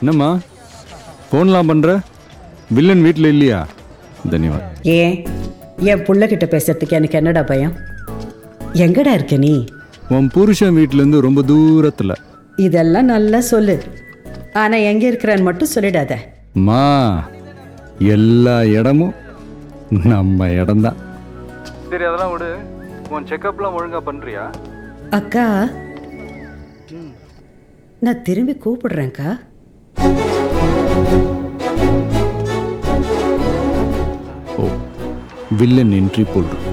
என்னம்மா ஃபோன்லாம் பண்ணுற வில்லன் வீட்டில் இல்லையா தன்யவாத் ஏன் என் புள்ளகிட்ட பேசுறதுக்கு எனக்கு என்னடா பயம் எங்கடா இருக்க நீ உன் புருஷன் வீட்டிலேருந்து ரொம்ப தூரத்தில் இதெல்லாம் நல்லா சொல்லு ஆனா எங்க இருக்கிறான்னு மட்டும் சொல்லிடாத மா எல்லா இடமும் நம்ம இடம்தான் சரி அதெல்லாம் விடு உன் செக்கப்லாம் ஒழுங்காக பண்ணுறியா அக்கா நான் திரும்பி கூப்பிடுறேன்க்கா ஓ வில்லன் என்ட்ரி போல் இருக்கு